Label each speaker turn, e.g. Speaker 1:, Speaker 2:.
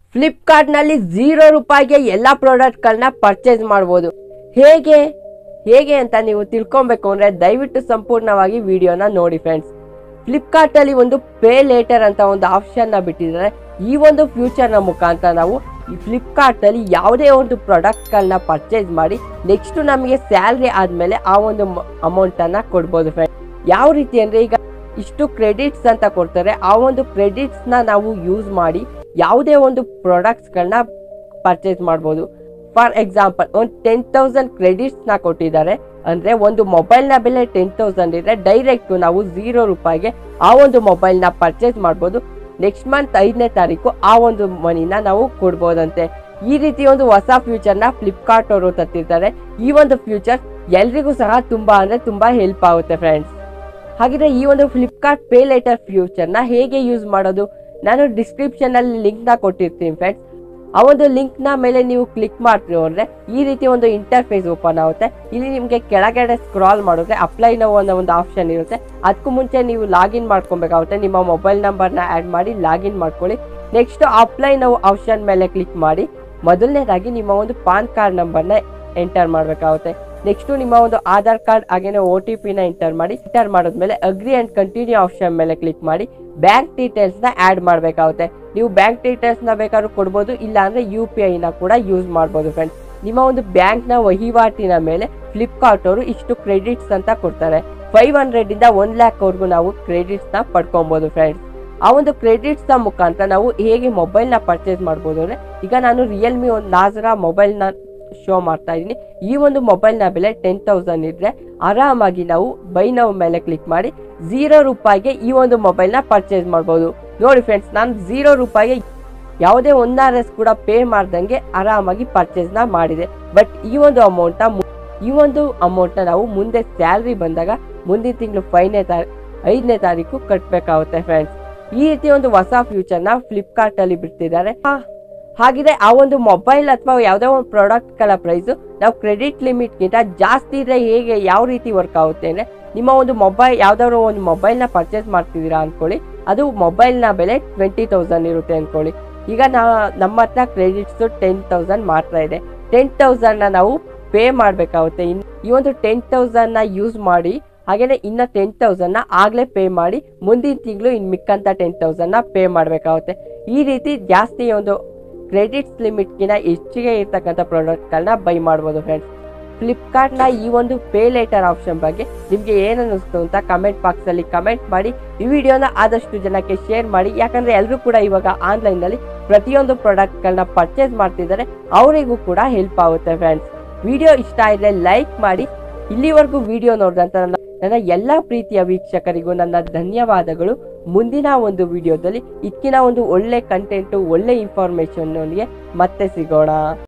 Speaker 1: ಫ್ಲಿಪ್ಕಾರ್ಟ್ನಲ್ಲಿ zero ರೂಪಾಯಿಗೆ ಎಲ್ಲ ಪ್ರಾಡಕ್ಟ್ಗಳನ್ನ purchase ಮಾಡ್ಬೋದು ಹೇಗೆ ಹೇಗೆ ಅಂತ ನೀವು ತಿಳ್ಕೊಬೇಕು ಅಂದರೆ ದಯವಿಟ್ಟು ಸಂಪೂರ್ಣವಾಗಿ ವಿಡಿಯೋನ ನೋಡಿ ಫ್ರೆಂಡ್ಸ್ ಫ್ಲಿಪ್ಕಾರ್ಟಲ್ಲಿ ಒಂದು ಪೇ ಲೇಟರ್ ಅಂತ ಒಂದು ಆಪ್ಷನ್ನ ಬಿಟ್ಟಿದ್ದಾರೆ ಈ ಒಂದು ಫ್ಯೂಚರ್ನ ಮುಖಾಂತರ ನಾವು ಈ ಫ್ಲಿಪ್ಕಾರ್ಟಲ್ಲಿ ಯಾವುದೇ ಒಂದು ಪ್ರಾಡಕ್ಟ್ಗಳನ್ನ ಪರ್ಚೇಸ್ ಮಾಡಿ ನೆಕ್ಸ್ಟ್ ನಮಗೆ ಸ್ಯಾಲ್ರಿ ಆದಮೇಲೆ ಆ ಒಂದು ಅಮೌಂಟನ್ನು ಕೊಡ್ಬೋದು ಫ್ರೆಂಡ್ಸ್ ಯಾವ ರೀತಿ ಅಂದರೆ ಈಗ ಇಷ್ಟು ಕ್ರೆಡಿಟ್ಸ್ ಅಂತ ಕೊಡ್ತಾರೆ ಆ ಒಂದು ಕ್ರೆಡಿಟ್ಸ್ನ ನಾವು ಯೂಸ್ ಮಾಡಿ ಯಾವುದೇ ಒಂದು ಪ್ರಾಡಕ್ಟ್ಸ್ಗಳನ್ನ ಪರ್ಚೇಸ್ ಮಾಡ್ಬೋದು ಫಾರ್ ಎಕ್ಸಾಂಪಲ್ ಒಂದು ಟೆನ್ ತೌಸಂಡ್ ಕ್ರೆಡಿಟ್ಸ್ನ ಕೊಟ್ಟಿದ್ದಾರೆ ಅಂದರೆ ಒಂದು ಮೊಬೈಲ್ನ ಬೆಲೆ ಟೆನ್ ತೌಸಂಡ್ ಇದ್ರೆ ಡೈರೆಕ್ಟ್ ನಾವು ಝೀರೋ ರೂಪಾಯಿಗೆ ಆ ಒಂದು ಮೊಬೈಲ್ನ ಪರ್ಚೇಸ್ ಮಾಡ್ಬೋದು ನೆಕ್ಸ್ಟ್ ಮಂತ್ ಐದನೇ ತಾರೀಕು ಆ ಒಂದು ಮನಿನ ನಾವು ಕೊಡ್ಬೋದಂತೆ ಈ ರೀತಿ ಒಂದು ಹೊಸ ಫ್ಯೂಚರ್ನ ಫ್ಲಿಪ್ಕಾರ್ಟ್ ಅವರು ತತ್ತಿರ್ತಾರೆ ಈ ಒಂದು ಫ್ಯೂಚರ್ ಎಲ್ರಿಗೂ ಸಹ ತುಂಬ ಅಂದರೆ ತುಂಬ ಹೆಲ್ಪ್ ಆಗುತ್ತೆ ಫ್ರೆಂಡ್ಸ್ ಹಾಗಿದ್ರೆ ಈ ಒಂದು ಫ್ಲಿಪ್ಕಾರ್ಟ್ ಪೇ ಲೇಟರ್ ಫ್ಯೂಚರ್ನ ಹೇಗೆ ಯೂಸ್ ಮಾಡೋದು ನಾನು ಡಿಸ್ಕ್ರಿಪ್ಷನಲ್ಲಿ ಲಿಂಕ್ನ ಕೊಟ್ಟಿರ್ತೀನಿ ಫ್ರೆಂಡ್ಸ್ ಆ ಒಂದು ಲಿಂಕ್ನ ಮೇಲೆ ನೀವು ಕ್ಲಿಕ್ ಮಾಡ್ತೀವಿ ಅಂದರೆ ಈ ರೀತಿ ಒಂದು ಇಂಟರ್ಫೇಸ್ ಓಪನ್ ಆಗುತ್ತೆ ಇಲ್ಲಿ ನಿಮಗೆ ಕೆಳಗಡೆ ಸ್ಕ್ರಾಲ್ ಮಾಡಿದ್ರೆ ಅಪ್ಲೈ ನಾವು ಅನ್ನೋ ಒಂದು ಆಪ್ಷನ್ ಇರುತ್ತೆ ಅದಕ್ಕೂ ಮುಂಚೆ ನೀವು ಲಾಗಿನ್ ಮಾಡ್ಕೊಬೇಕಾಗುತ್ತೆ ನಿಮ್ಮ ಮೊಬೈಲ್ ನಂಬರ್ನ ಆ್ಯಡ್ ಮಾಡಿ ಲಾಗಿನ್ ಮಾಡ್ಕೊಳ್ಳಿ ನೆಕ್ಸ್ಟ್ ಅಪ್ಲೈ ನಾವು ಆಪ್ಷನ್ ಮೇಲೆ ಕ್ಲಿಕ್ ಮಾಡಿ ಮೊದಲನೇದಾಗಿ ನಿಮ್ಮ ಒಂದು ಪಾನ್ ಕಾರ್ಡ್ ನಂಬರ್ನ ಎಂಟರ್ ಮಾಡಬೇಕಾಗುತ್ತೆ ನೆಕ್ಸ್ಟ್ ನಿಮ್ಮ ಒಂದು ಆಧಾರ್ ಕಾರ್ಡ್ ಹಾಗೇನೆ ಒ ಟಿ ಪಿನ ಎಂಟರ್ ಮಾಡಿ ಎಂಟರ್ ಮಾಡಿದ್ಮೇಲೆ ಅಗ್ರಿ ಅಂಡ್ ಕಂಟಿನ್ಯೂ ಆಪ್ಷನ್ ಮೇಲೆ ಕ್ಲಿಕ್ ಮಾಡಿ ಬ್ಯಾಂಕ್ ಡೀಟೇಲ್ಸ್ನ ಆ್ಯಡ್ ಮಾಡಬೇಕಾಗುತ್ತೆ ನೀವು ಬ್ಯಾಂಕ್ ಡೀಟೇಲ್ಸ್ನ ಬೇಕಾದ್ರೂ ಕೊಡ್ಬೋದು ಇಲ್ಲ ಅಂದರೆ ಯು ಪಿ ಐನ ಕೂಡ ಯೂಸ್ ಮಾಡ್ಬೋದು ಫ್ರೆಂಡ್ಸ್ ನಿಮ್ಮ ಒಂದು ಬ್ಯಾಂಕ್ನ ವಹಿವಾಟಿನ ಮೇಲೆ ಫ್ಲಿಪ್ಕಾರ್ಟ್ ಅವರು ಇಷ್ಟು ಕ್ರೆಡಿಟ್ಸ್ ಅಂತ ಕೊಡ್ತಾರೆ ಫೈವ್ ಹಂಡ್ರೆಡಿಂದ ಒನ್ ಲ್ಯಾಕ್ವರೆಗೂ ನಾವು ಕ್ರೆಡಿಟ್ಸ್ನ ಪಡ್ಕೊಬೋದು ಫ್ರೆಂಡ್ಸ್ ಆ ಒಂದು ಕ್ರೆಡಿಟ್ಸ್ನ ಮುಖಾಂತರ ನಾವು ಹೇಗೆ ಮೊಬೈಲ್ನ ಪರ್ಚೇಸ್ ಮಾಡ್ಬೋದು ಅಂದರೆ ಈಗ ನಾನು ರಿಯಲ್ಮಿ ಒಂದು ನಾಜರಾ ಮೊಬೈಲ್ನ ಶೋ ಮಾಡ್ತಾ ಇದ್ದೀನಿ ಈ ಒಂದು ಮೊಬೈಲ್ನ ಬೆಲೆ ಟೆನ್ ತೌಸಂಡ್ ಇದ್ರೆ ಆರಾಮಾಗಿ ನಾವು ಬೈ ನವ್ ಮೇಲೆ ಕ್ಲಿಕ್ ಮಾಡಿ ಝೀರೋ ರೂಪಾಯಿಗೆ ಈ ಒಂದು ಮೊಬೈಲ್ನ ಪರ್ಚೇಸ್ ಮಾಡ್ಬೋದು ನೋಡಿ ಫ್ರೆಂಡ್ಸ್ ನಾನು ಝೀರೋ ರೂಪಾಯಿಗೆ ಯಾವುದೇ ಒನ್ ಆರ್ ಎಸ್ ಕೂಡ ಪೇ ಮಾಡ್ದಂಗೆ ಆರಾಮಾಗಿ ಪರ್ಚೇಸ್ನ ಮಾಡಿದೆ ಬಟ್ ಈ ಒಂದು ಅಮೌಂಟ್ನ ಈ ಒಂದು ಅಮೌಂಟ್ನ ನಾವು ಮುಂದೆ ಸ್ಯಾಲ್ರಿ ಬಂದಾಗ ಮುಂದಿನ ತಿಂಗಳು ಫೈವ್ನೇ ತಾರೀ ಐದನೇ ತಾರೀಕು ಕಟ್ಟಬೇಕಾಗುತ್ತೆ ಫ್ರೆಂಡ್ಸ್ ಈ ರೀತಿ ಒಂದು ಹೊಸ ಫ್ಯೂಚರ್ನ ಫ್ಲಿಪ್ಕಾರ್ಟಲ್ಲಿ ಬಿಡ್ತಿದ್ದಾರೆ ಹಾ- ಹಾಗಿದೆ ಆ ಒಂದು ಮೊಬೈಲ್ ಅಥವಾ ಯಾವುದೋ ಒಂದು ಪ್ರಾಡಕ್ಟ್ಗಳ ಪ್ರೈಸು ನಾವು ಕ್ರೆಡಿಟ್ ಲಿಮಿಟ್ಗಿಂತ ಜಾಸ್ತಿ ಇದ್ರೆ ಹೇಗೆ ಯಾವ ರೀತಿ ವರ್ಕ್ ಆಗುತ್ತೆ ಅಂದರೆ ನಿಮ್ಮ ಒಂದು ಮೊಬೈಲ್ ಯಾವ್ದಾದ್ರು ಒಂದು ಮೊಬೈಲ್ನ ಪರ್ಚೇಸ್ ಮಾಡ್ತಿದ್ದೀರಾ ಅಂದ್ಕೊಳ್ಳಿ ಅದು ಮೊಬೈಲ್ನ ಬೆಲೆ ಟ್ವೆಂಟಿ ತೌಸಂಡ್ ಇರುತ್ತೆ ಅಂದ್ಕೊಳ್ಳಿ ಈಗ ನಾ ನಮ್ಮ ಹತ್ರ ಕ್ರೆಡಿಟ್ಸು ಟೆನ್ ತೌಸಂಡ್ ಮಾತ್ರ ಇದೆ ಟೆನ್ ತೌಸಂಡ್ನ ನಾವು ಪೇ ಮಾಡಬೇಕಾಗುತ್ತೆ ಇನ್ ಈ ಒಂದು ಟೆನ್ ತೌಸಂಡ್ನ ಯೂಸ್ ಮಾಡಿ ಹಾಗೇನೆ ಇನ್ನು ಟೆನ್ ತೌಸಂಡ್ನ ಆಗಲೇ ಪೇ ಮಾಡಿ ಮುಂದಿನ ತಿಂಗಳು ಇನ್ನು ಮಿಕ್ಕಂತ ಟೆನ್ ತೌಸಂಡ್ನ ಪೇ ಮಾಡಬೇಕಾಗುತ್ತೆ ಈ ರೀತಿ ಜಾಸ್ತಿ ಒಂದು ಕ್ರೆಡಿಟ್ಸ್ ಲಿಮಿಟ್ಗಿನ ಹೆಚ್ಚಿಗೆ ಇರ್ತಕ್ಕಂಥ ಪ್ರಾಡಕ್ಟ್ಗಳನ್ನ ಬೈ ಮಾಡ್ಬೋದು ಫ್ರೆಂಡ್ಸ್ ಫ್ಲಿಪ್ಕಾರ್ಟ್ನ ಈ ಒಂದು ಪೇ ಲೇಟರ್ ಆಪ್ಷನ್ ಬಗ್ಗೆ ನಿಮಗೆ ಏನು ಅನ್ನಿಸ್ತು ಅಂತ ಕಮೆಂಟ್ ಬಾಕ್ಸಲ್ಲಿ ಕಮೆಂಟ್ ಮಾಡಿ ಈ ವಿಡಿಯೋನ ಆದಷ್ಟು ಜನಕ್ಕೆ ಶೇರ್ ಮಾಡಿ ಯಾಕಂದರೆ ಎಲ್ಲರೂ ಕೂಡ ಇವಾಗ ಆನ್ಲೈನಲ್ಲಿ ಪ್ರತಿಯೊಂದು ಪ್ರಾಡಕ್ಟ್ಗಳನ್ನ ಪರ್ಚೇಸ್ ಮಾಡ್ತಿದ್ದಾರೆ ಅವರಿಗೂ ಕೂಡ ಹೆಲ್ಪ್ ಆಗುತ್ತೆ ಫ್ರೆಂಡ್ಸ್ ವಿಡಿಯೋ ಇಷ್ಟ ಆದರೆ ಲೈಕ್ ಮಾಡಿ ಇಲ್ಲಿವರೆಗೂ ವಿಡಿಯೋ ನೋಡಿದಂಥ ನನ್ನ ನನ್ನ ಎಲ್ಲ ಪ್ರೀತಿಯ ವೀಕ್ಷಕರಿಗೂ ನನ್ನ ಧನ್ಯವಾದಗಳು ಮುಂದಿನ ಒಂದು ವಿಡಿಯೋದಲ್ಲಿ ಇದಕ್ಕಿನ ಒಂದು ಒಳ್ಳೆ ಕಂಟೆಂಟು ಒಳ್ಳೆ ಇನ್ಫಾರ್ಮೇಷನ್ನೊಂದಿಗೆ ಮತ್ತೆ ಸಿಗೋಣ